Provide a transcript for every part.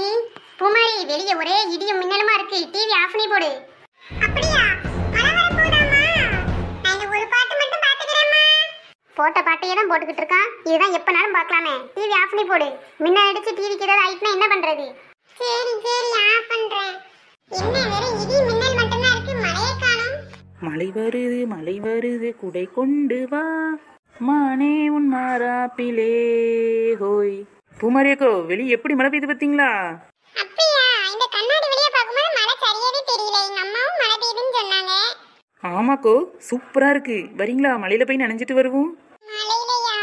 பூமாரி வெளிய ஒரே இடியும் மின்னலுமா இருக்கு டிவி ஆஃப் பண்ணி போடு அப்படியா மழை வரப்போதாமா நான் இந்த ஒரு பாட்டு மட்டும் பாத்துக்கிறேம்மா போட்ட பாட்டையே தான் போட்டுக்கிட்டு இருக்கான் இதுதான் எப்பனாலும் பார்க்கலாமே டிவி ஆஃப் பண்ணி போடு மின்னல் அடிச்சு டிவிக்கு ஏதாவது ஆயிட்டுனா என்ன பண்றது சரி சரி ஆஃப் பண்றேன் என்ன வெறும் இடி மின்னல் மட்டும்தான் இருக்கு மழையே காணும் மழை வருது மழை வருது குடை கொண்டு வா மானே உன் மாறாப்பிலே ஹோய் பூமாரியக்கோ வெளியே எப்படி மழை பெய்யுது பார்த்தீங்களா அப்படியா இந்த கண்ணாடி வெளியே பார்க்கும்போது மழை சரியாவே தெரியல எங்க அம்மாவும் மழை பெய்யுதுன்னு சொன்னாங்க ஆமாக்கோ சூப்பரா இருக்கு வரீங்களா மழையில போய் நனைஞ்சிட்டு வருவோம் மழையிலையா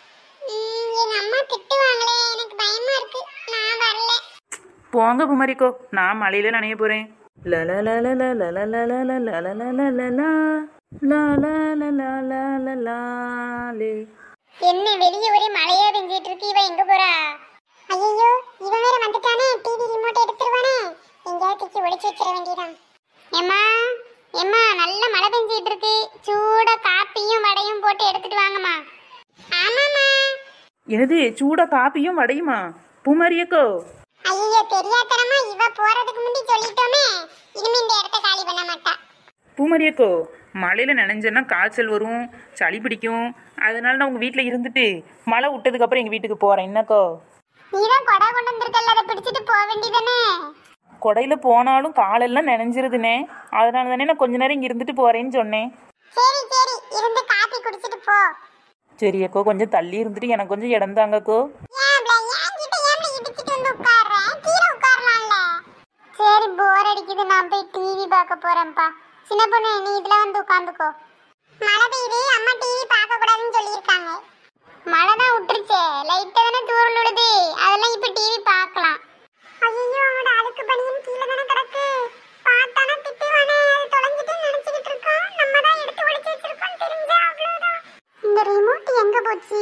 ம், எங்க அம்மா திட்டுவாங்களே எனக்கு பயமா இருக்கு நான் வரல போங்க பூமாரிக்கோ நான் மழையில நனைய போறேன் லா லா லா லா லா லா லா லா லா லா லா லா லா லா லா. லா லா லா லா லா லா லா லே. என்ன வெளியே ஒரே மழையா பெஞ்சிட்டு இருக்கு இவ எங்க போறா ஐயோ இவன் வேற வந்துட்டானே டிவி ரிமோட் எடுத்துருவானே எங்கேயாவது தூக்கி ஒளிச்சு வச்சிட வேண்டியதான் ஏம்மா ஏம்மா நல்ல மழை பெஞ்சிட்டு இருக்கு சூட காப்பியும் வடையும் போட்டு எடுத்துட்டு வாங்கம்மா ஆமாம்மா என்னது சூடா காப்பியும் வடையுமா பூமாரியக்கோ ஐயோ தெரியாதனமா இவ போறதுக்கு முந்தி சொல்லிட்டோமே இனிமே இந்த இடத்த காலி பண்ண மாட்டா பூமரியக்கோ மழையில் நனைஞ்சேன்னா காய்ச்சல் வரும் சளி பிடிக்கும் அதனால நான் உங்கள் வீட்டில் இருந்துட்டு மழை விட்டதுக்கப்புறம் எங்கள் வீட்டுக்கு போகிறேன் என்னக்கோ நீதான் கொடை கொண்டு வந்திருக்கல அதை பிடிச்சிட்டு போக வேண்டியதானே கொடையில் போனாலும் காலெல்லாம் நனைஞ்சிருதுனே அதனால தானே நான் கொஞ்ச நேரம் இங்கே இருந்துட்டு போகிறேன்னு சொன்னேன் சரி சரி இருந்து காப்பி குடிச்சிட்டு போ சரி அக்கோ கொஞ்சம் தள்ளி இருந்துட்டு எனக்கு கொஞ்சம் இடம் தாங்கக்கோ ஏன்ல என்கிட்ட ஏன்ல இடிச்சிட்டு வந்து உட்கார்றேன் கீழே உட்காரலாம்ல சரி போர் அடிக்குது நான் போய் டிவி பார்க்க போறேன்ப்பா சின்ன பொண்ணு நீ இதுல வந்து உட்காந்துக்கோ மழை பெய்யுது அம்மா டிவி பார்க்க கூடாதுன்னு சொல்லியிருக்காங்க மழை தான் விட்டுருச்சே லைட்டா தானே தூரல் விடுது அதெல்லாம் இப்ப டிவி பார்க்கலாம் ஐயோ அவனோட அழுக்கு பனியன் கீழே தானே கிடக்கு பார்த்தானா திட்டுவானே அது தொலைஞ்சிட்டு நினைச்சுக்கிட்டு இருக்கோம் நம்ம தான் எடுத்து ஒளிச்சு வச்சிருக்கோம் தெரிஞ்சா அவ்வளவுதான் இந்த ரிமோட் எங்க போச்சு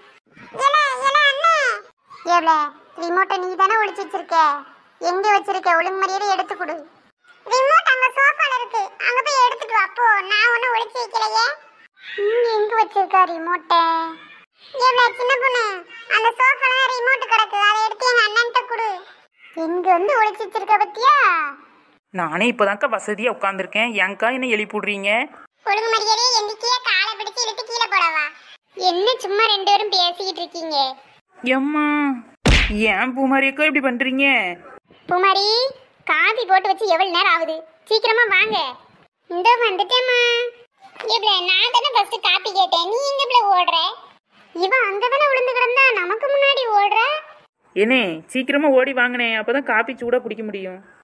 ஏல ஏல அண்ணே ஏல ரிமோட்டை நீ தானே ஒளிச்சு வச்சிருக்க எங்க வச்சிருக்க ஒழுங்கு மரியாதை எடுத்து கொடு ரிமோட் அங்க சோஃபால இருக்கு அங்க போய் எடுத்துட்டு வா போ நான் ஒன்னும் ஒளிச்சு வைக்கலையே இங்க எங்க வச்சிருக்கா ரிமோட்டை ஏல சின்ன பொண்ணு அந்த சோஃபால ரிமோட் கிடக்கு அதை எடுத்து எங்க அண்ணன்ட்ட கொடு எங்க வந்து ஒளிச்சு வச்சிருக்க பத்தியா நானே இப்போதான்க்கா வசதியாக உட்காந்துருக்கேன் ஏன்க்கா என்ன எழுப்பி விட்றீங்க ஒழுங்கு மரியாதையே எந்திக்கிய காலை பிடிச்சு இழுத்து கீழே போடவா என்ன சும்மா ரெண்டு பேரும் பேசிக்கிட்டு இருக்கீங்க எம்மா ஏன் பூமாரியக்கோ இப்படி பண்ணுறீங்க பூமாரி காபி போட்டு வச்சு எவ்வளவு நேரம் ஆகுது சீக்கிரமா வாங்க இந்த வந்துட்டேம்மா இவ்வளோ நான் தானே ஃபர்ஸ்ட் காப்பி கேட்டேன் நீ எங்க இவ்வளோ ஓடுற இவன் அங்க தானே விழுந்து கிடந்தா நமக்கு முன்னாடி ஓடுற என்னே சீக்கிரமாக ஓடி வாங்கினேன் அப்போ தான் காப்பி சூடாக குடிக்க முடியும்